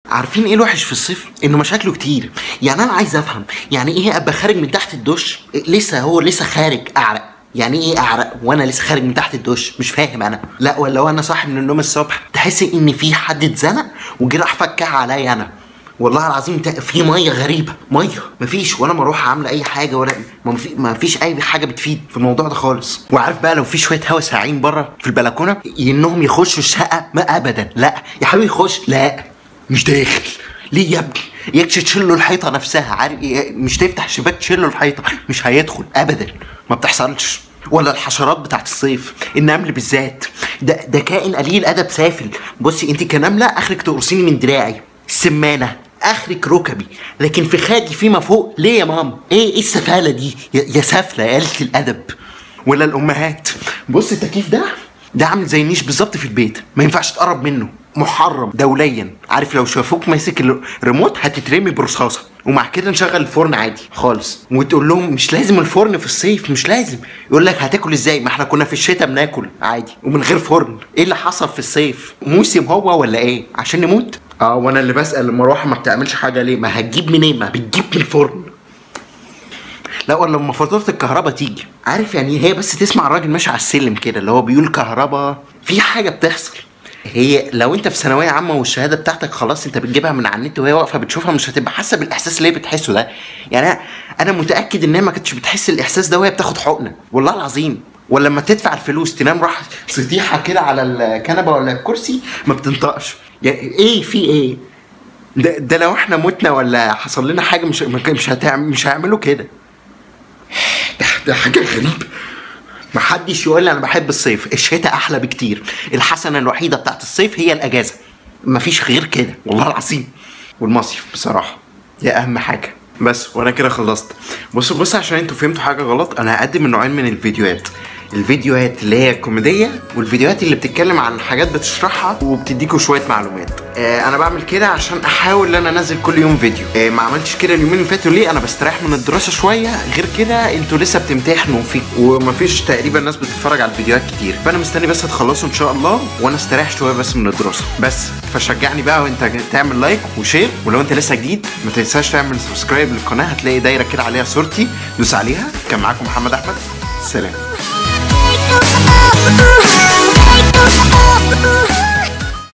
عارفين ايه الوحش في الصيف انه مشاكله كتير يعني انا عايز افهم يعني ايه ابقى خارج من تحت الدش لسه هو لسه خارج اعرق يعني ايه اعرق وانا لسه خارج من تحت الدش مش فاهم انا لا ولا وانا صاحي من النوم الصبح تحس ان في حد اتزنق وجه راح فكها عليا انا والله العظيم تا- في ميه غريبه ميه مفيش ولا مروحه عامله اي حاجه ولا ما في- ما فيش اي حاجه بتفيد في الموضوع ده خالص وعارف بقى لو في شويه هوا ساقعين بره في البلكونه انهم يخشوا الشقه ما ابدا لا يا حبيبي خش لا مش داخل ليه يا ابني يكش تشيل له الحيطه نفسها عارف إيه؟ مش تفتح شباك تشيل له الحيطه مش هيدخل ابدا ما بتحصلش ولا الحشرات بتاعت الصيف النمل بالذات ده ده كائن قليل ادب سافل بصي انت كنمله اخرك تقرصيني من دراعي السمانه اخرك ركبي لكن في خادي فيما فوق ليه يا ماما ايه ايه السفاله دي يا يا سافله يا قلة الادب ولا الامهات بص التكييف ده ده عامل زي النيش بالظبط في البيت ما ينفعش تقرب منه محرم دوليا عارف لو شافوك ماسك الريموت هتترمي برصاصه ومع كده نشغل الفرن عادي خالص وتقول لهم مش لازم الفرن في الصيف مش لازم يقول لك هتاكل ازاي ما احنا كنا في الشتاء بناكل عادي ومن غير فرن ايه اللي حصل في الصيف موسم هو ولا ايه عشان نموت اه وانا اللي بسال المروحه ما بتعملش حاجه ليه ما هتجيب منين ما بتجيب من الفرن لا ولا لما فاتوره الكهرباء تيجي عارف يعني هي بس تسمع الراجل ماشي على السلم كده اللي هو بيقول كهرباء في حاجه بتحصل هي لو انت في ثانويه عامه والشهاده بتاعتك خلاص انت بتجيبها من على النت وهي واقفه بتشوفها مش هتبقى حاسه بالاحساس اللي هي بتحسه ده يعني أنا- انا متاكد ان هي ما كانتش بتحس الاحساس ده وهي بتاخد حقنه والله العظيم ولا لما تدفع الفلوس تنام راح سطيحه كده على الكنبه ولا الكرسي ما بتنطقش يعني ايه في ايه ده, ده لو احنا متنا ولا حصل لنا حاجه مش مش هتعمل مش هيعملوا كده ده, ده حاجه غريبه محدش يقول لي انا بحب الصيف الشتاء احلى بكتير الحسنه الوحيده بتاعت الصيف هي الاجازه مفيش غير كده والله العظيم والمصيف بصراحه دي اهم حاجه بس وانا كده خلصت بصوا بصوا عشان انتوا فهمتوا حاجه غلط انا هقدم نوعين من الفيديوهات الفيديوهات اللي هي كوميديه والفيديوهات اللي بتتكلم عن حاجات بتشرحها وبتديكوا شويه معلومات آه انا بعمل كده عشان احاول ان انا انزل كل يوم فيديو آه ما عملتش كده اليومين اللي فاتوا ليه انا بستريح من الدراسه شويه غير كده انتوا لسه بتمتحنوا في ومفيش تقريبا ناس بتتفرج على الفيديوهات كتير فانا مستني بس تخلصوا ان شاء الله وانا استريح شويه بس من الدراسه بس فشجعني بقى وانت تعمل لايك وشير ولو انت لسه جديد ما تنساش تعمل سبسكرايب للقناه هتلاقي دايره كده عليها صورتي دوس عليها كان معاكم محمد احمد سلام Ooh, ooh, ooh, ooh, ooh, ooh, ooh.